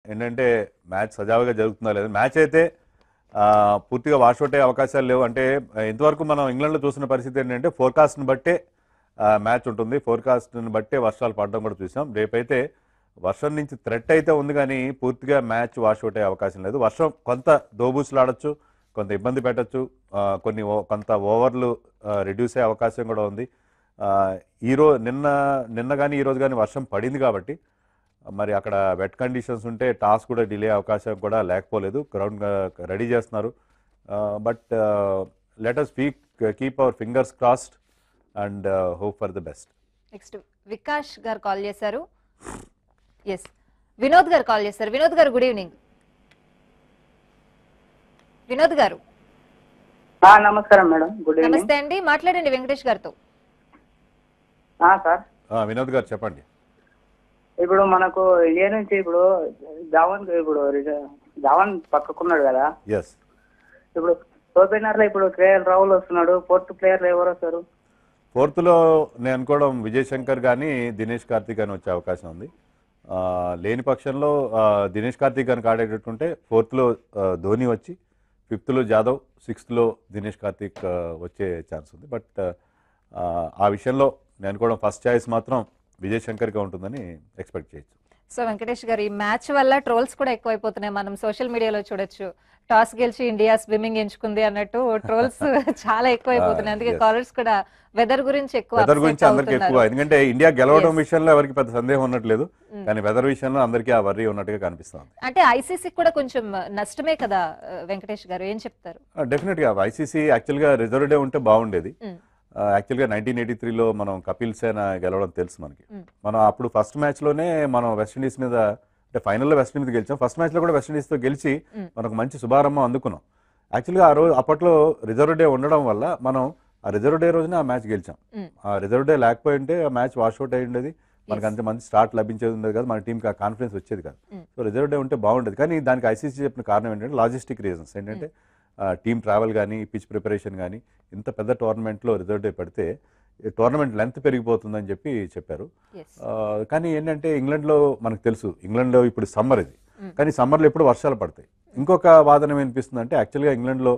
ఏంటంటే మ్యాచ్ సజావుగా జరుగుతుందా లేదా మ్యాచ్ అయితే ఆ, పూర్తిగా వాషౌట్ అయ్యే అవకాశాలు లేవు అంటే ఆ, ఇంతవరకు మనం ఇంగ్లాండ్లో చూసిన పరిస్థితి ఏంటంటే ఫోర్కాస్ట్ని బట్టే ఆ, మ్యాచ్ ఉంటుంది ఫోర్కాస్ట్ని బట్టే వర్షాలు పడడం కూడా చూసాం రేపైతే వర్షం నుంచి థ్రెట్ అయితే ఉంది కానీ పూర్తిగా మ్యాచ్ వాషౌట్ అయ్యే అవకాశం లేదు వర్షం కొంత దోబూసులాడచ్చు కొంత ఇబ్బంది పెట్టచ్చు ఆ, కొన్ని ఓ- కొంత ఓవర్లు రిడ్యూస్ అయ్యే అవకాశం కూడా ఉంది ఆ, ఈ రో నిన్న నిన్న కానీ ఈ రోజు కానీ వర్షం పడింది కాబట్టి మరి అక్కడ వెట్ కండిషన్స్ ఉంటే టాస్ కూడా డిలే అవకాశం కూడా లేకపోలేదు గ్రౌండ్ రెడీ చేస్తున్నారు but let us speak keep our fingers crossed and hope for the best next Vikash garu call చేశారు ఎస్ వినోద్ గారు కాల్ చేశారు వినోద్ గారు గుడ్ ఈవినింగ్ వినోద్ గారు ఆ, నమస్కారం మేడం గుడ్ ఈవినింగ్ నమస్తే అండి మాట్లాడండి వెంకటేష్ గారితో ఆ, సార్ వినోద్ గారు చెప్పండి ఇప్పుడు మనకు ఇండియా నుంచి ఇప్పుడు ధావన్ ఇప్పుడు రిజ- ధావన్ పక్కకున్నాడు కదా ఎస్ ఇప్పుడు ఓపెనర్ లో ఇప్పుడు కేఎల్ రాహుల్ వస్తున్నాడు ఫోర్త్ ప్లేయర్ ఎవరు వస్తారు ఫోర్త్లో నేను అనుకోవడం విజయ్ శంకర్ కానీ దినేష్ కార్తీక్ అని వచ్చే అవకాశం ఉంది ఆ, లేని పక్షంలో ఆ, దినేష్ కార్తీక్ కనుక ఆడేటట్టుంటే ఫోర్త్లో ఆ, ధోని వచ్చి ఫిఫ్త్లో జాదవ్ సిక్స్త్లో దినేష్ కార్తీక్ ఆ, వచ్చే ఛాన్స్ ఉంది బట్ ఆ, ఆ విషయంలో నేను అనుకోవడం ఫస్ట్ చాయిస్ మాత్రం విజయ్ శంకర్గా ఉంటుందని ఎక్స్పెక్ట్ చేయొచ్చు సో వెంకటేష్ గారు ఈ మ్యాచ్ వల్ల ట్రోల్స్ కూడా ఎక్కువైపోతున్నాయి మనం సోషల్ మీడియాలో చూడొచ్చు టాస్ గెలిచి ఇండియా స్విమ్మింగ్ ఎంచుకుంది అన్నట్టు ట్రోల్స్ చాలా ఎక్కువైపోతున్నాయి అందుకే yes. కాలర్స్ కూడా వెదర్ గురించి ఎక్కువ వెదర్ upset గురించి అందరికి ఎక్కువ అవుతున్నారు. ఎందుకంటే ఇండియా గెలవడం Yes. విషయంలో ఎవరికి పెద్ద సందేహం ఉన్నట్లేదు కానీ వెదర్ విషయంలో అందరికీ ఆ వర్రీ ఉన్నట్టుగా కనిపిస్తుంది అంటే ఐసీసీ కూడా కొంచెం నష్టమే కదా ఆ, వెంకటేష్ గారు ఏం చెప్తారు డెఫినెట్ గా ఐసీసీ యాక్చువల్ గా రిజర్వ్ డే ఉంటే బాగుండేది Mm. యాక్చువల్ గా నైన్టీన్ ఎయిటీ త్రీలో మనం కపిల్ సేన గెలవడం తెలుసు మనకి Mm. మనం అప్పుడు ఫస్ట్ మ్యాచ్ లోనే మనం వెస్టిండీస్ మీద అంటే ఫైనల్లో వెస్టిండీస్ గెలిచాం ఫస్ట్ మ్యాచ్ లో కూడా వెస్టిండీస్ తో గెలిచి Mm. మనకు మంచి శుభారంభం అందుకున్నాం యాక్చువల్గా ఆ రోజు అప్పట్లో రిజర్వ్ డే ఉండడం వల్ల మనం ఆ రిజర్వ్ డే రోజున ఆ మ్యాచ్ గెలిచాం Mm. ఆ రిజర్వ్ డే లేకపోయి ఉంటే ఆ మ్యాచ్ వాష్అవుట్ అయి ఉండేది మనకి Yes. అంత మంచి స్టార్ట్ లభించేది ఉండేది కాదు మన టీంకి ఆ కాన్ఫిడెన్స్ వచ్చేది కాదు Mm. సో రిజర్వ్ డే ఉంటే బాగుండేది కానీ దానికి ఐసీసీ చెప్పిన కారణం ఏంటంటే లాజిస్టిక్ రీజన్స్ ఏంటంటే టీమ్ ట్రావెల్ కానీ పిచ్ ప్రిపరేషన్ కానీ ఇంత పెద్ద టోర్నమెంట్లో రిజర్వ్ డే పెడితే టోర్నమెంట్ లెంత్ పెరిగిపోతుందని చెప్పి చెప్పారు ఎస్ ఆ, కానీ ఏంటంటే ఇంగ్లాండ్లో మనకు తెలుసు ఇంగ్లాండ్లో ఇప్పుడు సమ్మర్ ఇది Mm. కానీ సమ్మర్లో ఎప్పుడు వర్షాలు పడతాయి ఇంకొక వాదన ఏమనిపిస్తుంది అంటే యాక్చువల్గా ఇంగ్లాండ్లో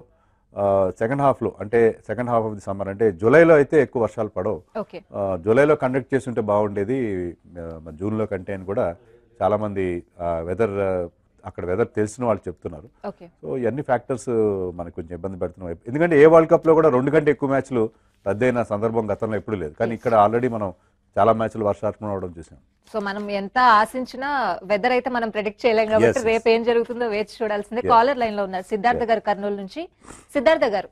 సెకండ్ హాఫ్లో అంటే second half of the summer అంటే జూలైలో అయితే ఎక్కువ వర్షాలు పడవు ఓకే ఆ, జూలైలో కండక్ట్ చేసి ఉంటే బాగుండేది ఆ, మన జూన్లో కంటే అని కూడా చాలామంది వెదర్ అక్కడ వెదర్ తెలిసిన వాళ్ళు చెప్తున్నారు ఓకే సో ఇవన్నీ ఫ్యాక్టర్స్ మనకు కొంచెం ఇబ్బంది పెడుతున్నాయి ఎందుకంటే ఏ వరల్డ్ కప్లో కూడా రెండు కంటే ఎక్కువ మ్యాచ్లు రద్దయిన సందర్భం గతంలో ఎప్పుడు లేదు కానీ ఇక్కడ ఆల్రెడీ మనం చాలా మ్యాచ్లు వర్షాత్మకం అవడం చూసాం సో మనం ఎంత ఆశించినా వెదర్ అయితే మనం ప్రెడిక్ట్ చేయలేం కాబట్టి Yes, yes. రేపు ఏం జరుగుతుందో వేచి చూడాల్సిందే Yeah. కాలర్ లైన్ లో ఉన్నారు సిద్ధార్థ గారు కర్నూలు నుంచి సిద్ధార్థ గారు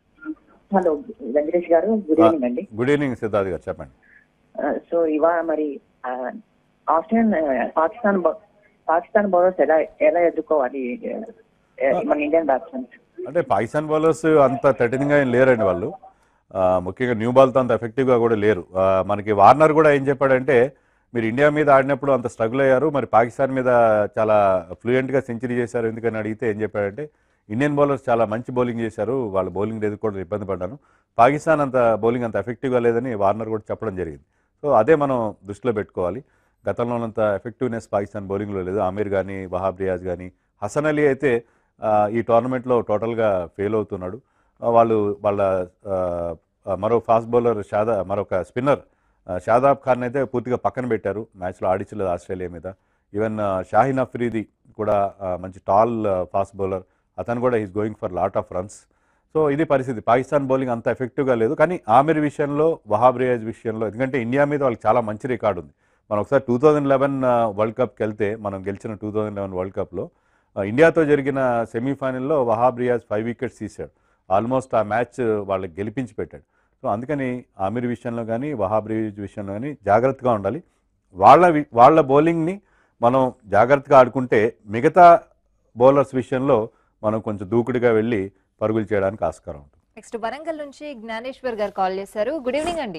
hello Venkatesh garu good evening అండి గుడ్ ఈవినింగ్ సిద్ధార్థ్ గారు చెప్పండి సో ఇవాళ మరి ఆ, ఆస్ట్రేలియన్ ఆ, పాకిస్తాన్ బౌ- పాకిస్తాన్ బౌలర్స్ ఎలా ఎలా ఎదుర్కోవాలి ఏ, మన ఇండియన్ బ్యాట్స్మెన్ అంటే పాకిస్తాన్ బౌలర్స్ అంత థర్టీన్గా ఏం లేరండి వాళ్ళు ఆ, ముఖ్యంగా న్యూ బాల్తో అంత ఎఫెక్టివ్గా కూడా లేరు ఆ, మనకి వార్నర్ కూడా ఏం చెప్పాడంటే మీరు ఇండియా మీద ఆడినప్పుడు అంత స్ట్రగుల్ అయ్యారు మరి పాకిస్తాన్ మీద చాలా ఫ్లూయెంట్గా సెంచరీ చేశారు ఎందుకని అడిగితే ఏం చెప్పాడంటే ఇండియన్ బౌలర్స్ చాలా మంచి బౌలింగ్ చేశారు వాళ్ళ బౌలింగ్ ఎదుర్కోవడం ఇబ్బంది పడ్డాను పాకిస్తాన్ అంత బౌలింగ్ అంత ఎఫెక్టివ్గా లేదని వార్నర్ కూడా చెప్పడం జరిగింది సో అదే మనం దృష్టిలో పెట్టుకోవాలి గతంలో ఉన్నంత ఎఫెక్టివ్నెస్ పాకిస్తాన్ బౌలింగ్లో లేదు ఆమీర్ కానీ వహాబ్ రియాజ్ కానీ హసన్ అలీ అయితే ఆ, ఈ టోర్నమెంట్లో టోటల్గా ఫెయిల్ అవుతున్నాడు ఆ, వాళ్ళు వాళ్ళ ఆ, ఆ, మరో ఫాస్ట్ బౌలర్ షాదా మరొక స్పిన్నర్ షాదాబ్ ఖాన్ అయితే పూర్తిగా పక్కన పెట్టారు మ్యాచ్లో ఆడించలేదు ఆస్ట్రేలియా మీద ఈవెన్ ఆ, షాహిన్ అఫ్రీది కూడా ఆ, మంచి టాల్ ఫాస్ట్ బౌలర్ అతను కూడా is going for lot of runs so ఇది పరిస్థితి పాకిస్తాన్ బౌలింగ్ అంత ఎఫెక్టివ్గా లేదు కానీ ఆమిర్ విషయంలో వహాబ్ రియాజ్ విషయంలో ఎందుకంటే ఇండియా మీద వాళ్ళకి చాలా మంచి రికార్డు ఉంది మనం ఒకసారి టూ థౌజండ్ లెవెన్ వరల్డ్ కప్కి వెళ్తే మనం గెలిచిన టూ థౌజండ్ లెవెన్ వరల్డ్ కప్లో ఆ, ఇండియాతో జరిగిన సెమీఫైనల్లో వహాబ్ రియాజ్ ఫైవ్ వికెట్స్ తీశాడు ఆల్మోస్ట్ ఆ మ్యాచ్ వాళ్ళకి గెలిపించి పెట్టాడు సో అందుకని ఆమిర్ విషయంలో కానీ వహాబ్ రియాజ్ విషయంలో కానీ జాగ్రత్తగా ఉండాలి వాళ్ళ వి- వాళ్ళ బౌలింగ్ని మనం జాగ్రత్తగా ఆడుకుంటే మిగతా బౌలర్స్ విషయంలో మనం కొంచెం దూకుడుగా వెళ్ళి పరుగులు చేయడానికి ఆస్కారం ఉంటుంది నెక్స్ట్ వరంగల్ నుంచి జ్ఞానేశ్వర్ గారు కాల్ చేశారు గుడ్ ఈవినింగ్ అండి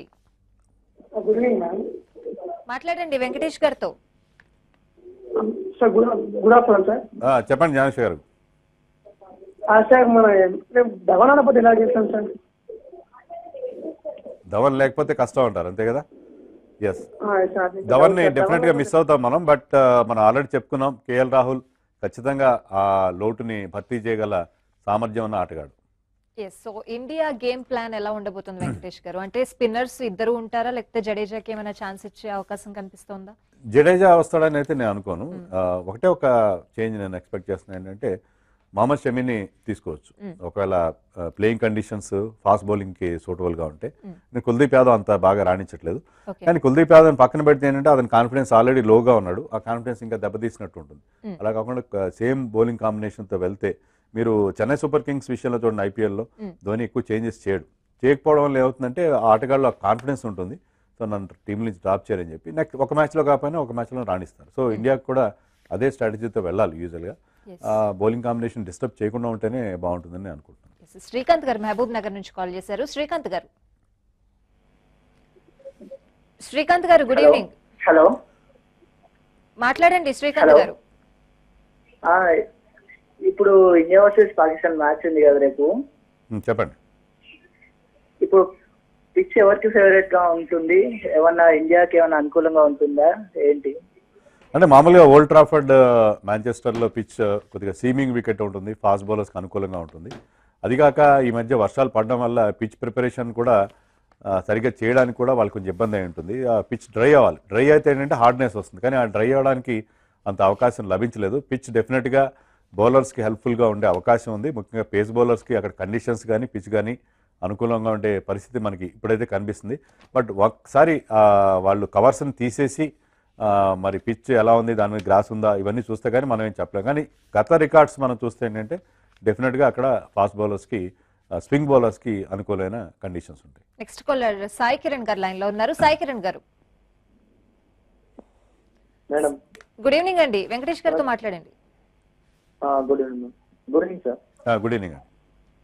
గుడ్ ఈవినింగ్ మ్యామ్ మాట్లాడండి వెంకటేష్ గారితో sir good good afternoon sir ఆ, చెప్పండి జ్ఞానేశ్వర్ గారు ఆ, సార్ మన రేపు ధవన్ ఆడపోతే ఎలా చేస్తాం సార్ ధవన్ లేకపోతే కష్టం అంటారు అంతే కదా ఎస్ ఆ, సార్ ధవన్ని డెఫినెట్ గా మిస్ అవుతాం మనం బట్ మనం ఆల్రెడీ చెప్పుకున్నాం కేఎల్ రాహుల్ ఖచ్చితంగా ఆ లోటుని భర్తీ చేయగల సామర్థ్యం ఉన్న ఆటగాడు yes so India game plan ఎలా ఉండబోతుంది వెంకటేష్ గారు అంటే స్పిన్నర్స్ ఇద్దరు ఉంటారా లేకపోతే జడేజాకి ఏమైనా ఛాన్స్ ఇచ్చే అవకాశం కనిపిస్తోందా జడేజా వస్తాడని అయితే నేను అనుకోను ఆ, ఒకటే ఒక చేంజ్ నేను ఎక్స్పెక్ట్ చేస్తున్నాను ఏంటంటే మహమ్మద్ షమీని తీసుకోవచ్చు Mm. ఒకవేళ ప్లేయింగ్ కండిషన్స్ ఫాస్ట్ బౌలింగ్కి సూటబుల్గా ఉంటే Mm. నేను కుల్దీప్ యాదవ్ అంత బాగా రాణించట్లేదు ఓకే కానీ కుల్దీప్ యాదవ్ పక్కన పెడితే ఏంటంటే అతని కాన్ఫిడెన్స్ ఆల్రెడీ లోగా ఉన్నాడు ఆ కాన్ఫిడెన్స్ ఇంకా దెబ్బతీసినట్టు ఉంటుంది Mm. అలా కాకుండా సేమ్ బౌలింగ్ కాంబినేషన్తో వెళ్తే మీరు చెన్నై సూపర్ కింగ్స్ విషయంలో చూడండి ఐపీఎల్లో Mm. ధోని ఎక్కువ చేంజెస్ చేయడు చేయకపోవడం వల్ల ఏమవుతుందంటే ఆ ఆటగాళ్ళు కాన్ఫిడెన్స్ ఉంటుంది సో నన్ను టీం నుంచి డ్రాప్ చేయరని చెప్పి నెక్స్ట్ ఒక మ్యాచ్లో కాకపోయినా ఒక మ్యాచ్లో రాణిస్తారు సో ఇండియాకి కూడా అదే స్ట్రాటజీతో వెళ్ళాలి యూజువల్గా Yes. బౌలింగ్ కాంబినేషన్ డిస్టర్బ్ చేయకుండా ఉంటేనే బాగుంటుందని నేను అనుకుంటున్నాను Yes. శ్రీకాంత్ గారు మహబూబ్ నగర్ నుంచి కాల్ చేశారు శ్రీకాంత్ గారు శ్రీకాంత్ గారు గుడ్ Hello. ఈవినింగ్ హలో మాట్లాడండి శ్రీకాంత్ Hello. గారు ఆ, ఇప్పుడు ఇండియా వర్సెస్ పాకిస్తాన్ మ్యాచ్ ఉంది కదా రేపు ఉమ్, చెప్పండి ఇప్పుడు పిచ్ ఎవరికి ఫేవరెట్ గా ఉంటుంది ఏమన్నా ఇండియాకి ఏమన్నా అనుకూలంగా ఉంటుందా ఏంటి అంటే మామూలుగా ఓల్డ్ ట్రాఫర్డ్ మాంచెస్టర్లో పిచ్ కొద్దిగా సీమింగ్ వికెట్ ఉంటుంది ఫాస్ట్ బౌలర్స్కి అనుకూలంగా ఉంటుంది అదిగాక ఈ మధ్య వర్షాలు పడడం వల్ల పిచ్ ప్రిపరేషన్ కూడా ఆ, సరిగ్గా చేయడానికి కూడా వాళ్ళకి కొంచెం ఇబ్బంది అయి ఉంటుంది ఆ పిచ్ డ్రై అవ్వాలి డ్రై అయితే ఏంటంటే హార్డ్నెస్ వస్తుంది కానీ ఆ డ్రై అవ్వడానికి అంత అవకాశం లభించలేదు పిచ్ డెఫినెట్గా బౌలర్స్కి హెల్ప్ఫుల్గా ఉండే అవకాశం ఉంది ముఖ్యంగా పేస్ బౌలర్స్కి అక్కడ కండిషన్స్ కానీ పిచ్ కానీ అనుకూలంగా ఉండే పరిస్థితి మనకి ఇప్పుడైతే కనిపిస్తుంది బట్ ఒకసారి ఆ, వాళ్ళు కవర్స్ని తీసేసి ఆ, మరి పిచ్ ఎలా ఉంది దాని మీద గ్రాస్ ఉందా ఇవన్నీ చూస్తే కానీ మనం ఏం చెప్పలేం కానీ గత రికార్డ్స్ మనం చూస్తే ఏంటంటే డెఫినెట్గా అక్కడ ఫాస్ట్ బౌలర్స్కి స్వింగ్ బౌలర్స్కి అనుకూలమైన కండిషన్స్ ఉంటాయి నెక్స్ట్ కాలర్ సాయి కిరణ్ గారు లైన్ లో ఉన్నారు సాయి కిరణ్ గారు మేడం గుడ్ ఈవినింగ్ అండి వెంకటేష్ గారితో మాట్లాడండి good evening good evening sir good evening అండి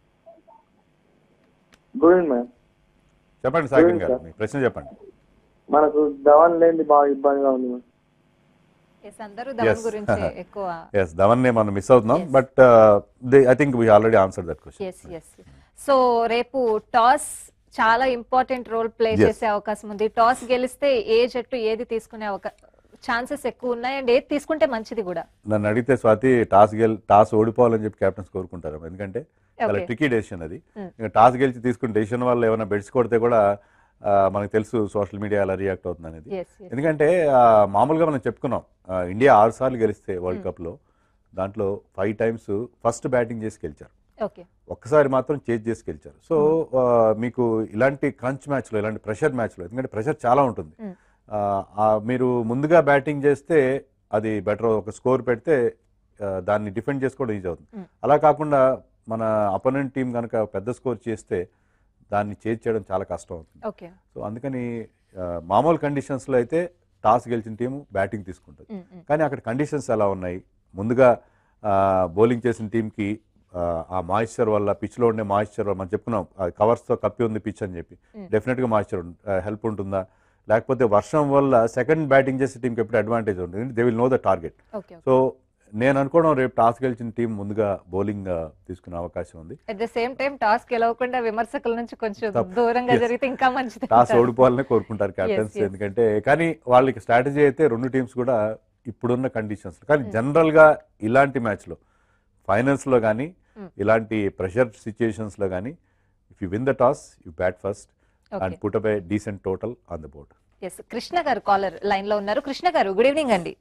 గుడ్ ఈవినింగ్ మేడం చెప్పండి సాగిన్ Good గారు evening, మీ ప్రశ్న చెప్పండి మనకు ధవన్ లేని బాగా ఇబ్బందిగా ఉంది మేడం ఎస్ అందరూ ధవన్ Yes. గురించి ఎక్కువ ఎస్ ధవన్ని మనం మిస్ అవుతున్నాం Yes. But I think we already answer that question yes yes so రేపు టాస్ చాలా ఇంపార్టెంట్ రోల్ ప్లే Yes. చేసే అవకాశం ఉంది టాస్ గెలిస్తే ఏ జట్టు ఏది తీసుకునే అవకాశం ఛాన్సెస్ ఎక్కువ ఉన్నాయి అండ్ ఏది తీసుకుంటే మంచిది కూడా నన్ను అడిగితే స్వాతి టాస్ గెల్ టాస్ ఓడిపోవాలని చెప్పి కెప్టెన్స్ కోరుకుంటారు ఎందుకంటే చాలా Okay. ట్రికీ డెసిషన్ అది Hmm. ఇంకా టాస్ గెలిచి తీసుకున్న డెసిషన్ వల్ల ఏమైనా బెడ్స్ కొడితే కూడా ఆ, మనకు తెలుసు సోషల్ మీడియా ఎలా రియాక్ట్ అవుతుంది అనేది ఎస్ ఎస్ ఎందుకంటే ఆ, మామూలుగా మనం చెప్పుకున్నాం ఆ, ఇండియా ఆరు సార్లు గెలిస్తే వరల్డ్ కప్లో దాంట్లో ఫైవ్ టైమ్స్ ఫస్ట్ బ్యాటింగ్ చేసి గెలిచారు ఓకే ఒక్కసారి మాత్రం చేజ్ చేసి గెలిచారు సో ఆ, మీకు ఇలాంటి క్రంచ్ మ్యాచ్లో ఇలాంటి ప్రెషర్ మ్యాచ్లో ఎందుకంటే ప్రెషర్ చాలా ఉంటుంది Mm. ఆ, ఆ, మీరు ముందుగా బ్యాటింగ్ చేస్తే అది బెటర్ ఒక స్కోర్ పెడితే ఆ, దాన్ని డిఫెండ్ చేసుకోవడం ఈజీ అవుతుంది Mm. అలా కాకుండా మన అపోనెంట్ టీం కనుక పెద్ద స్కోర్ చేస్తే దాన్ని చేజ్ చేయడం చాలా కష్టం అవుతుంది ఓకే సో అందుకని ఆ, మామూలు కండిషన్స్లో అయితే టాస్ గెలిచిన టీము బ్యాటింగ్ తీసుకుంటుంది కానీ అక్కడ కండిషన్స్ ఎలా ఉన్నాయి ముందుగా బౌలింగ్ చేసిన టీంకి ఆ మాయిశ్చర్ వల్ల పిచ్లో ఉండే మాయిశ్చర్ వల్ల మనం చెప్పుకున్నాం కవర్స్తో కప్పి ఉంది పిచ్ అని చెప్పి Mm. డెఫినెట్గా మాయిశ్చర్ హెల్ప్ ఉంటుందా లేకపోతే వర్షం వల్ల సెకండ్ బ్యాటింగ్ చేసే టీంకి ఎప్పుడు అడ్వాంటేజ్ ఉంటుంది they will know the target okay so నేను అనుకోవడం రేపు టాస్ గెలిచిన టీం ముందుగా బౌలింగ్ తీసుకునే అవకాశం ఉంది at the same time toss గెలవకుండా విమర్శకుల నుంచి కొంచెం తప్ప- దూరంగా Yes. జరిగితే ఇంకా మంచిది టాస్ అంటారు. ఓడిపోవాలనే కోరుకుంటారు క్యాప్టెన్స్ yes. ఎందుకంటే కానీ వాళ్ళకి స్ట్రాటజీ అయితే రెండు టీమ్స్ కూడా ఇప్పుడున్న కండిషన్స్ కానీ Mm. జనరల్ గా ఇలాంటి మ్యాచ్ లో ఫైనల్స్ లో కానీ Mm. ఇలాంటి ప్రెషర్ సిచ్యుయేషన్స్ లో కానీ if you win the toss you bat first and okay put up a decent total on the board yes Krishna garu caller line లో ఉన్నారు కృష్ణ గారు గుడ్ ఈవినింగ్ అండి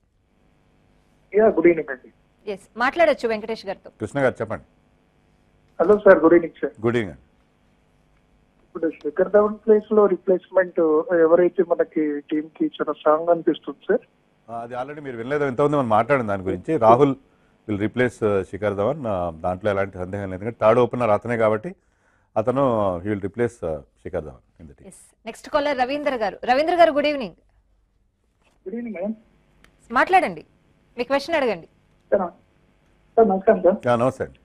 యా గుడ్ ఈవినింగ్ అండి ఎస్ మాట్లాడొచ్చు వెంకటేష్ గారితో కృష్ణ గారు చెప్పండి hello sir good evening sir good evening అండి ఇప్పుడు Shikhar Dhawan place లో రిప్లేస్మెంట్ ఎవరైతే మనకి టీమ్ కి చాలా స్ట్రాంగ్ అనిపిస్తుంది సార్ ఆ, అది ఆల్రెడీ మీరు వినలేదు ఎంతమంది మనం మాట్లాడిన దాని గురించి రాహుల్ విల్ రీప్లేస్ శిఖర్ ధవన్ ఆ, దాంట్లో ఎలాంటి సందేహం లేదు ఎందుకంటే థర్డ్ ఓపెనర్ అతనే కాబట్టి అతను he will replace Shikhar Dhawan in the team yes next caller Ravindra garu Ravindra garu good evening good evening madam మాట్లాడండి మీ క్వశ్చన్ అడగండి సార్ సార్ నమస్కారం సార్ నమస్తే అండి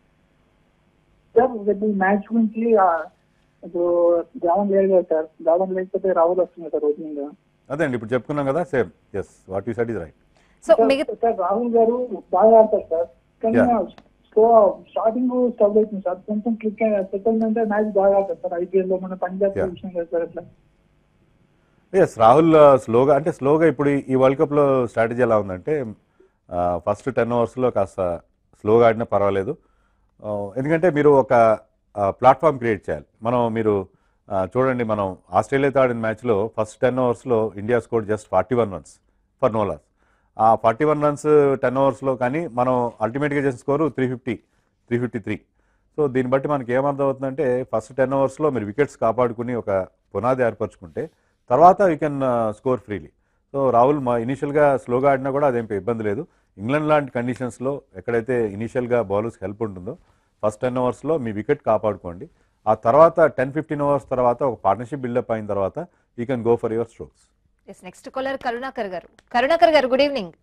సార్ రేపు ఈ మ్యాచ్ గురించి ఆ, ఇప్పుడు ధావన్ లేదు కదా సార్ ధావన్ లేకపోతే రాహుల్ వస్తుంది సార్ ఓపెనింగ్ అదే అండి ఇప్పుడు చెప్పుకున్నాం కదా same yes what you side is right so మిగతా సార్ రాహుల్ గారు బాగా ఆడతారు సార్ కానీ Yeah. స్లో స్టార్టింగ్ స్టవ్ అవుతుంది సార్ కొంచెం క్లిక్ సెకండ్ అంటే మ్యాచ్ బాగా ఆడతారు సార్ ఐపీఎల్ లో మన పంజాబ్ Yeah. విషయం కదా సార్ అట్లా ఎస్ రాహుల్ స్లోగా అంటే స్లోగా ఇప్పుడు ఈ వరల్డ్ కప్లో స్ట్రాటజీ ఎలా ఉందంటే ఫస్ట్ టెన్ అవర్స్లో కాస్త స్లోగా ఆడినా పర్వాలేదు ఆ, ఎందుకంటే మీరు ఒక ప్లాట్ఫామ్ క్రియేట్ చేయాలి మనం మీరు ఆ, చూడండి మనం ఆస్ట్రేలియాతో ఆడిన మ్యాచ్లో ఫస్ట్ టెన్ అవర్స్లో India score just forty one runs for no loss ఆ ఫార్టీ వన్ రన్స్ టెన్ అవర్స్లో కానీ మనం అల్టిమేట్గా చేసిన score three fifty three fifty three so దీన్ని బట్టి మనకి ఏమర్థం అవుతుందంటే ఫస్ట్ టెన్ అవర్స్లో మీరు వికెట్స్ కాపాడుకుని ఒక పునాది ఏర్పరచుకుంటే తర్వాత you can score freely so Rahul మా ఇనీషియల్గా స్లోగా ఆడినా కూడా అదేం ఇబ్బంది లేదు ఇంగ్లాండ్ లాంటి కండిషన్స్లో ఎక్కడైతే ఇనీషియల్గా బౌలర్స్ హెల్ప్ ఉంటుందో ఫస్ట్ టెన్ అవర్స్లో మీ వికెట్ కాపాడుకోండి ఆ తర్వాత టెన్ ఫిఫ్టీన్ అవర్స్ తర్వాత ఒక పార్ట్నర్షిప్ బిల్డప్ అయిన తర్వాత you can go for your strokes yes next caller Karunakar garu Karunakar గారు గుడ్ ఈవినింగ్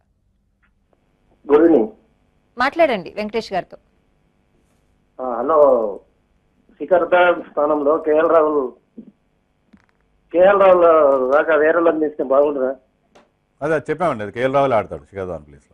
గుడ్ ఈవినింగ్ మాట్లాడండి వెంకటేష్ గారితో ఆ, హలో శిఖర్ ధవన్ స్థానంలో కేఎల్ రాహుల్ కేఎల్ రాహుల్ దాకా వేరే వాళ్ళని తీస్తే బాగుంటుందా అదే చెప్పామండి అది కేఎల్ రాహుల్ ఆడతాడు శిఖర్ ధావన్ ప్లేస్లో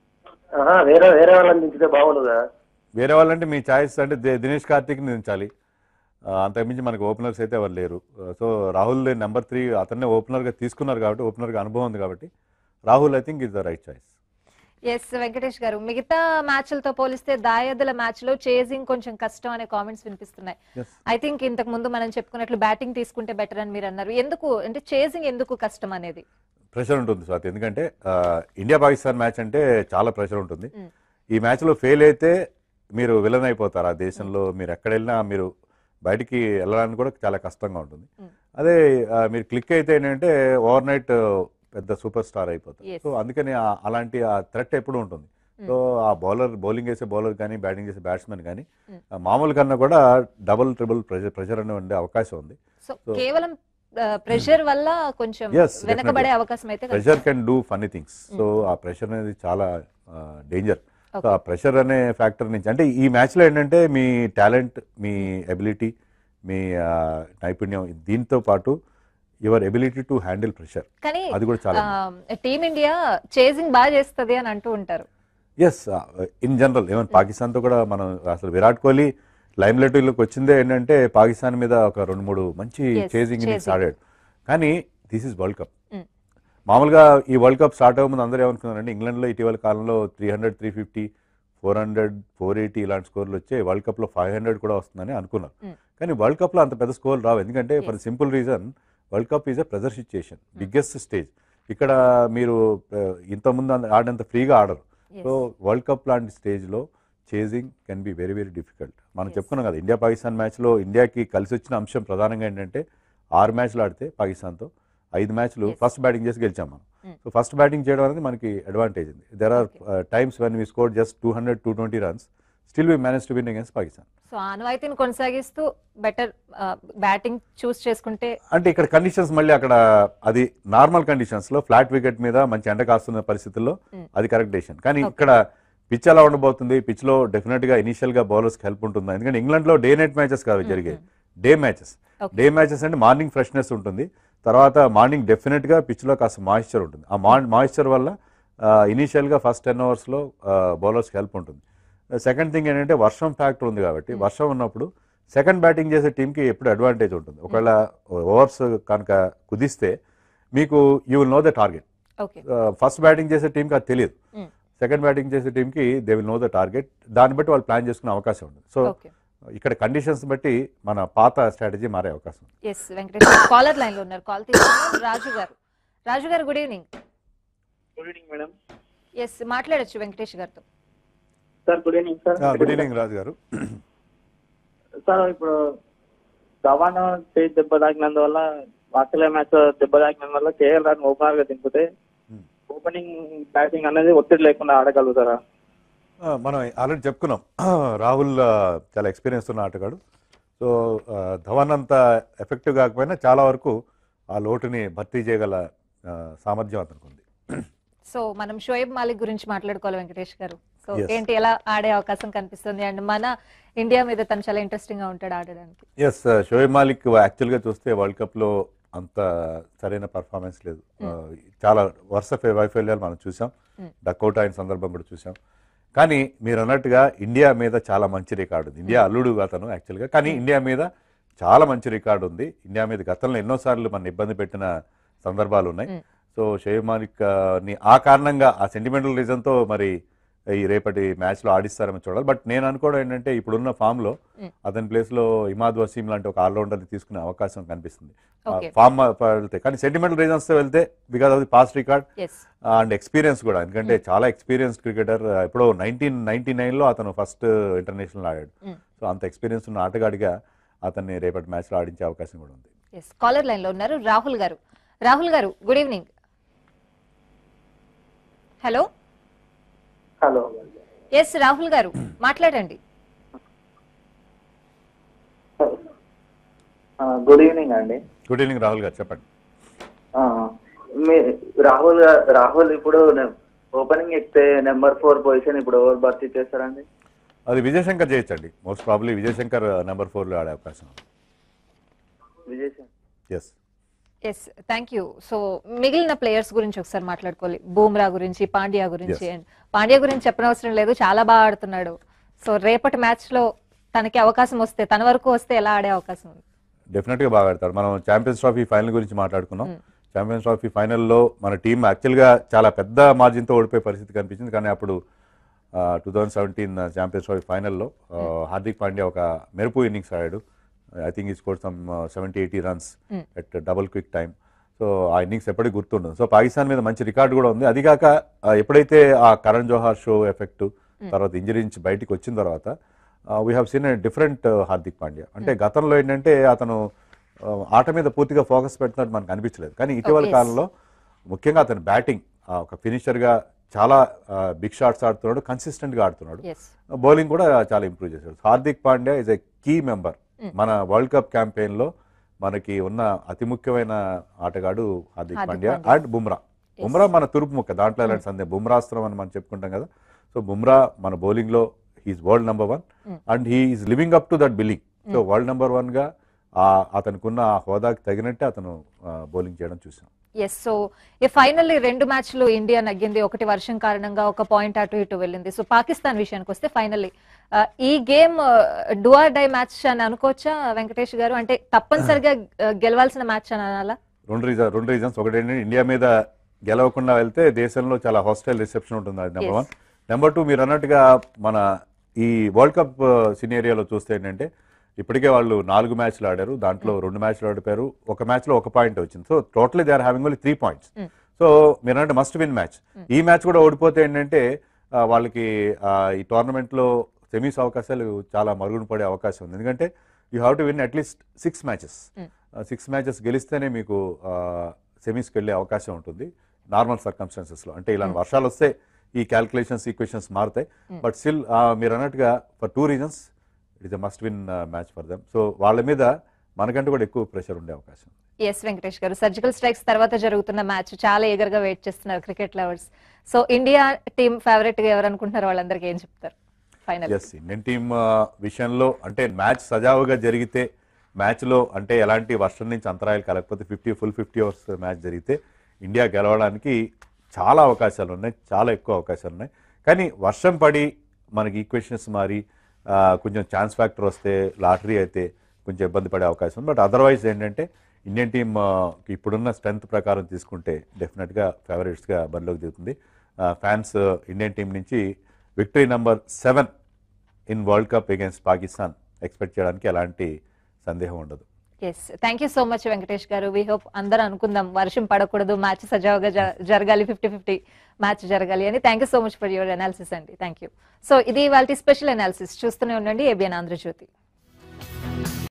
ఆహా, వేరే వేరే వాళ్ళని దించితే బాగుంటుందా వేరే వాళ్ళంటే మీ ఛాయిస్ అంటే ది- దినేష్ కార్తిక్ని దించాలి ఆ, అంతకుమించి మనకి ఓపెనర్స్ అయితే ఎవరు లేరు ఆ, సో రాహుల్ నెంబర్ త్రీ అతన్నే ఓపెనర్గా తీసుకున్నారు కాబట్టి ఓపెనర్గా అనుభవం ఉంది కాబట్టి Rahul I think is the right choice yes Venkatesh garu మిగతా మ్యాచ్లతో పోలిస్తే దాయాదుల మ్యాచ్ లో చేజింగ్ కొంచెం కష్టం అనే కామెంట్స్ వినిపిస్తున్నాయి Yes. ఐ థింక్ ఇంతకు ముందు మనం చెప్పుకున్నట్లు బ్యాటింగ్ తీసుకుంటే బెటర్ అని మీరు అన్నారు ఎందుకు అంటే చేజింగ్ ఎందుకు కష్టం అనేది ప్రెషర్ ఉంటుంది స్వాతి ఎందుకంటే ఆ, ఇండియా పాకిస్తాన్ మ్యాచ్ అంటే చాలా ప్రెషర్ ఉంటుంది Mm. ఈ మ్యాచ్లో ఫెయిల్ అయితే మీరు విలన్ అయిపోతారు ఆ దేశంలో మీరు ఎక్కడ వెళ్ళినా మీరు బయటికి వెళ్ళడానికి కూడా చాలా కష్టంగా ఉంటుంది Mm. అదే ఆ, మీరు క్లిక్ అయితే ఏంటంటే ఓవర్ నైట్ పెద్ద సూపర్ స్టార్ అయిపోతారు Yes. సో అందుకని ఆ- అలాంటి ఆ థ్రెట్ ఎప్పుడు ఉంటుంది Mm. సో ఆ బౌలర్ బౌలింగ్ చేసే బౌలర్ కానీ బ్యాటింగ్ చేసే బ్యాట్స్మెన్ కానీ Mm. ఆ, మామూలు కన్నా కూడా డబుల్ ట్రిబుల్ ప్రెషర్ ప్రెషర్ అనే ఉండే అవకాశం ఉంది సో So- కేవలం ప్రెషర్ వల్ల కొంచెం Yes, వెనకబడే definitely. అవకాశం అయితే pressure can do funny things so ఆ ప్రెషర్ అనేది చాలా డేంజర్ సో Okay. ఆ ప్రెషర్ అనే ఫ్యాక్టర్ నుంచి అంటే ఈ మ్యాచ్లో ఏంటంటే మీ టాలెంట్ మీ ఎబిలిటీ మీ ఆ, నైపుణ్యం దీంతో పాటు your ability to handle pressure కానీ అది కూడా చాలా టీమిండియా చేజింగ్ బాగా చేస్తది అని అంటూ ఉంటారు ఎస్ ఇన్ జనరల్ ఈవెన్ పాకిస్తాన్తో కూడా మనం అసలు విరాట్ కోహ్లీ లైమ్ లైట్లోకి వచ్చిందే ఏంటంటే పాకిస్తాన్ మీద ఒక రెండు మూడు మంచి Yes, చేజింగ్ ఇన్నింగ్స్ chasing. ఆడాడు కానీ this is world cup Mm. మామూలుగా ఈ వరల్డ్ కప్ స్టార్ట్ అవ్వక ముందు అందరూ ఏమనుకున్నారంటే ఇంగ్లాండ్లో ఇటీవల కాలంలో three hundred three fifty four hundred four eighty ఇలాంటి స్కోర్లు వచ్చే వరల్డ్ కప్లో ఫైవ్ హండ్రెడ్ కూడా వస్తుందని అనుకున్నారు Mm. కానీ వరల్డ్ కప్లో అంత పెద్ద స్కోర్ రావు ఎందుకంటే for Yes. Simple reason world cup is a pressure situation biggest stage ఇక్కడ మీరు uh, ఇంతకుముందు అంత- ఆడినంత ఫ్రీగా ఆడరు Yes. సో వరల్డ్ కప్ లాంటి స్టేజ్లో chasing can be very very difficult మనం Yes. చెప్పుకున్నాం కదా ఇండియా పాకిస్తాన్ మ్యాచ్లో ఇండియాకి కలిసి వచ్చిన అంశం ప్రధానంగా ఏంటంటే ఆరు మ్యాచ్లు ఆడితే పాకిస్తాన్తో ఐదు మ్యాచ్లు Yes. ఫస్ట్ బ్యాటింగ్ చేసి గెలిచాం మనం Mm. సో ఫస్ట్ బ్యాటింగ్ చేయడం అనేది మనకి అడ్వాంటేజ్ ఉంది there are times when we score just two hundred two twenty runs still we manage to win against Pakistan so ఆనవాయితీని కొనసాగిస్తూ బెటర్ బ్యాటింగ్ చూస్ చేసుకుంటే అంటే ఇక్కడ కండిషన్స్ మళ్ళీ అక్కడ అది నార్మల్ కండిషన్స్ లో ఫ్లాట్ వికెట్ మీద మంచి ఎండ కాస్తున్న పరిస్థితుల్లో Mm. అది కరెక్ట్ డెసిషన్ కానీ Okay. ఇక్కడ పిచ్ ఎలా ఉండబోతుంది పిచ్ లో డెఫినెట్ గా ఇనిషియల్ గా బౌలర్స్ హెల్ప్ ఉంటుంది ఎందుకంటే ఇంగ్లాండ్ లో డే నైట్ మ్యాచెస్ కాదు జరిగాయి day matches Okay. Day matches అంటే మార్నింగ్ ఫ్రెష్నెస్ ఉంటుంది తర్వాత మార్నింగ్ డెఫినెట్ గా పిచ్ లో కాస్త మాయిశ్చర్ ఉంటుంది ఆ మాయిశ్చర్ వల్ల ఇనీషియల్ గా ఫస్ట్ టెన్ అవర్స్ లో బౌలర్స్ హెల్ప్ ఉంటుంది సెకండ్ థింగ్ ఏంటంటే వర్షం ఫ్యాక్టర్ ఉంది కాబట్టి వర్షం ఉన్నప్పుడు సెకండ్ బ్యాటింగ్ చేసే టీంకి ఎప్పుడు అడ్వాంటేజ్ ఉంటుంది ఒకవేళ ఓవర్స్ కనుక కుదిస్తే మీకు you will know the target okay first batting చేసే టీంకి అది తెలియదు Mm. సెకండ్ బ్యాటింగ్ చేసే టీంకి they will know the target దాన్ని బట్టి వాళ్ళు ప్లాన్ చేసుకునే అవకాశం ఉంది సో ఓకే ఇక్కడ కండిషన్స్ బట్టి మన పాత స్ట్రాటజీ మారే అవకాశం ఉంది ఎస్ వెంకటేష్ కాలర్ లైన్ లో ఉన్నారు కాల్ తీసుకున్నారు రాజు గారు రాజు గారు good evening good evening madam yes మాట్లాడొచ్చు వెంకటేష్ గారితో sir good evening sir good evening Raju గారు సార్ ఇప్పుడు ధవాన్ చేయి దెబ్బ తాకినందువల్ల ఆస్ట్రేలియా మ్యాచ్ దెబ్బ తాకినందువల్ల కేఎల్ రాహుల్ ఓపెనర్ గా దింపితే Hmm. ఓపెనింగ్ బ్యాటింగ్ అనేది ఒత్తిడి లేకుండా ఆడగలుగుతారా ఆ, మనం ఆల్రెడీ చెప్పుకున్నాం రాహుల్ ఆ, చాలా ఎక్స్పీరియన్స్ ఉన్న ఆటగాడు సో ఆ, ధవన్ అంత ఎఫెక్టివ్ కాకపోయినా చాలా వరకు ఆ లోటుని భర్తీ చేయగల ఆ, సామర్థ్యం అతనికి ఉంది సో మనం షోయబ్ మాలిక్ గురించి మాట్లాడుకోవాలి వెంకటేష్ గారు సో Yes. ఏంటి ఎలా ఆడే అవకాశం కనిపిస్తుంది అండ్ మన ఇండియా మీద తను చాలా ఇంట్రెస్టింగ్ గా ఉంటాడు ఆడడానికి ఎస్ షోయబ్ మాలిక్ యాక్చువల్గా చూస్తే వరల్డ్ కప్లో అంత సరైన పర్ఫార్మెన్స్ లేదు ఆ, చాలా వరుస ఫే- వైఫల్యాలు మనం చూసాం Mm. డక్అవుట్ అయిన సందర్భం కూడా చూసాం కానీ మీరు అన్నట్టుగా ఇండియా మీద చాలా మంచి రికార్డు ఉంది ఇండియా అల్లుడు అతను యాక్చువల్గా కానీ ఇండియా మీద చాలా మంచి రికార్డు ఉంది ఇండియా మీద గతంలో ఎన్నోసార్లు మన ఇబ్బంది పెట్టిన సందర్భాలు ఉన్నాయి Mm. సో షేబ్ మాలిక్ ఆ, ని ఆ కారణంగా ఆ సెంటిమెంటల్ రీజన్తో మరి ఈ రేపటి మ్యాచ్లో ఆడిస్తారని చూడాలి బట్ నేను అనుకోవడం ఏంటంటే ఇప్పుడున్న ఫామ్లో Mm. అతని ప్లేస్లో ఇమాద్ వసీం లాంటి ఒక ఆల్రౌండర్ని తీసుకునే అవకాశం కనిపిస్తుంది Okay. ఫామ్ వెళ్తే కానీ సెంటిమెంటల్ రీజన్స్తో వెళ్తే because of the past record yes and experience కూడా ఎందుకంటే చాలా ఎక్స్పీరియన్స్ క్రికెటర్ ఎప్పుడో నైన్టీన్ నైన్టీ నైన్లో అతను ఫస్ట్ ఇంటర్నేషనల్ ఆడాడు Mm. సో అంత ఎక్స్పీరియన్స్ ఉన్న ఆటగాడిగా అతన్ని రేపటి మ్యాచ్లో ఆడించే అవకాశం కూడా ఉంది ఎస్ కాలర్ లైన్ లో ఉన్నారు రాహుల్ గారు రాహుల్ గారు good evening hello hello yes Rahul గారు మాట్లాడండి గుడ్ ఈవినింగ్ అండి గుడ్ ఈవినింగ్ రాహుల్ గారు చెప్పండి మీ రాహుల్ గా- రాహుల్ ఇప్పుడు ఓపెనింగ్ ఎక్కితే నెంబర్ ఫోర్ పొజిషన్ ఇప్పుడు ఎవరు భర్తీ చేస్తారండి అది విజయశంకర్ చేయొచ్చండి మోస్ట్ ప్రాబ్లీ విజయశంకర్ నెంబర్ ఫోర్లో ఆడే అవకాశం ఉంది Vijay yes yes thank you so మిగిలిన ప్లేయర్స్ గురించి ఒకసారి మాట్లాడుకోవాలి బూమ్రా గురించి పాండ్యా గురించి Yes. అండ్ పాండ్యా గురించి చెప్పనవసరం లేదు చాలా బాగా ఆడుతున్నాడు సో రేపటి మ్యాచ్ లో తనకి అవకాశం వస్తే తన వరకు వస్తే ఎలా ఆడే అవకాశం ఉంది డెఫినెట్గా బాగా ఆడతాడు మనం ఛాంపియన్స్ ట్రోఫీ ఫైనల్ గురించి మాట్లాడుకున్నాం ఛాంపియన్స్ ట్రోఫీ ఫైనల్లో మన టీం యాక్చువల్గా చాలా పెద్ద మార్జిన్తో ఓడిపోయే పరిస్థితి కనిపించింది కానీ అప్పుడు two thousand seventeen champions trophy ఫైనల్లో హార్దిక్ పాండ్యా ఒక మెరుపు ఇన్నింగ్స్ ఆడాడు ఐ థింక్ ఈ score some seventy eighty runs at double quick time so ఆ ఇన్నింగ్స్ ఎప్పటికీ గుర్తుండదు సో పాకిస్తాన్ మీద మంచి రికార్డు కూడా ఉంది అది కాక ఆ, ఎప్పుడైతే ఆ కరణ్ జోహార్ షో ఎఫెక్ట్ తర్వాత ఇంజరీ నుంచి బయటికి వచ్చిన తర్వాత we have seen different Hardik Pandya అంటే గతంలో ఏంటంటే అతను ఆ, ఆట మీద పూర్తిగా ఫోకస్ పెడుతున్నట్టు మనకు అనిపించలేదు కానీ ఇటీవల yes. కాలంలో ముఖ్యంగా అతని బ్యాటింగ్ ఒక ఫినిషర్గా చాలా బిగ్ షాట్స్ ఆడుతున్నాడు కన్సిస్టెంట్గా ఆడుతున్నాడు ఎస్ బౌలింగ్ కూడా చాలా ఇంప్రూవ్ చేశాడు Hardik Pandya is a key member మన వరల్డ్ కప్ క్యాంపెయిన్ లో మనకి ఉన్న అతి ముఖ్యమైన ఆటగాడు హార్దిక్ హార్దిక్ పాండ్యా పాండ్యా. అండ్ బుమ్రా బుమ్రా మన తూర్పు ముక్క దాంట్లో ఎలాంటి సందేహం బుమ్రాస్త్రం అని మనం చెప్పుకుంటాం కదా సో బుమ్రా మన బౌలింగ్ లో he's world number one and he's living up to that billing so world number one గా ఆ అతనుకున్న ఆ హోదాకి తగినట్టే అతను బౌలింగ్ చేయడం చూసాం ఎస్ సో ఈ ఫైనల్లీ రెండు మ్యాచ్లు ఇండియా నగ్గింది ఒకటి వర్షం కారణంగా ఒక పాయింట్ అటు ఇటు వెళ్ళింది సో పాకిస్తాన్ విషయానికి వస్తే ఫైనల్లీ ఈ గేమ్ డుఆర్ డై మ్యాచ్ అని అనుకోవచ్చా వెంకటేష్ గారు అంటే తప్పనిసరిగా ఆ, గెలవాల్సిన మ్యాచ్ అని అనాలా రెండు రీజన్ రెండు రీజన్స్ ఒకటి ఏంటంటే ఇండియా మీద గెలవకుండా వెళ్తే దేశంలో చాలా హాస్టైల్ రిసెప్షన్ ఉంటుంది అది number Yes. One number two మీరు అన్నట్టుగా మన ఈ వరల్డ్ కప్ సినేరియాలో చూస్తే ఏంటంటే ఇప్పటికే వాళ్ళు నాలుగు మ్యాచ్లు ఆడారు దాంట్లో రెండు మ్యాచ్లు ఆడిపోయారు ఒక మ్యాచ్లో ఒక పాయింట్ వచ్చింది so totally they are having only three points Mm. So మీరు అంటే మస్ట్ విన్ మ్యాచ్ ఈ మ్యాచ్ కూడా ఓడిపోతే ఏంటంటే ఆ, వాళ్ళకి ఆ, ఈ టోర్నమెంట్లో సెమీస్ అవకాశాలు చాలా మరుగున పడే అవకాశం ఉంది ఎందుకంటే you have to win at least six matches six matches గెలిస్తేనే మీకు సెమీస్కి వెళ్ళే అవకాశం ఉంటుంది నార్మల్ సర్కమ్స్టాన్సెస్లో అంటే ఇలాంటి వర్షాలు వస్తే ఈ క్యాల్కులేషన్స్ ఈక్వేషన్స్ మారుతాయి బట్ స్టిల్ మీరు అన్నట్టుగా for two reasons it is a must win match for them so వాళ్ళ మీద మనకంటే కూడా ఎక్కువ ప్రెషర్ ఉండే అవకాశం ఉంది. ఎస్ వెంకటేష్ గారు సర్జికల్ స్ట్రైక్స్ తర్వాత జరుగుతున్న మ్యాచ్ చాలా eager గా వెయిట్ చేస్తున్నారు cricket lovers so India team favourite గా ఎవరు అనుకుంటున్నారు వాళ్ళందరికీ ఏం చెప్తారు ఫైనల్ ఎస్ ఇండియన్ టీమ్ విషయంలో అంటే మ్యాచ్ సజావుగా జరిగితే మ్యాచ్లో అంటే ఎలాంటి వర్షం నుంచి అంతరాయాలు కలగకపోతే fifty full fifty hours match జరిగితే ఇండియా గెలవడానికి చాలా అవకాశాలు ఉన్నాయి చాలా ఎక్కువ అవకాశాలు ఉన్నాయి కానీ వర్షం పడి మనకి ఈక్వేషన్స్ మారి ఆ, కొంచెం ఛాన్స్ ఫ్యాక్టర్ వస్తే లాటరీ అయితే కొంచెం ఇబ్బంది పడే అవకాశం ఉంది బట్ అదర్వైజ్ ఏంటంటే ఇండియన్ టీమ్ ఇప్పుడున్న స్ట్రెంత్ ప్రకారం తీసుకుంటే డెఫినెట్గా ఫేవరెట్స్గా బరిలోకి దిగుతుంది ఫ్యాన్స్ ఇండియన్ టీం నుంచి victory number seven in world cup against Pakistan expect చేయడానికి ఎలాంటి సందేహం ఉండదు yes thank you so much Venkatesh గారు వీ హోప్ అందరూ అనుకుందాం వర్షం పడకూడదు మ్యాచ్ సజావుగా జ- జరగాలి ఫిఫ్టీ ఫిఫ్టీ మ్యాచ్ జరగాలి అని thank you so much for your analysis అండి థ్యాంక్ యూ సో ఇది వాళ్ళ స్పెషల్ అనాలిసిస్ చూస్తూనే ఉండండి ఏబిఎన్ ఆంధ్రజ్యోతి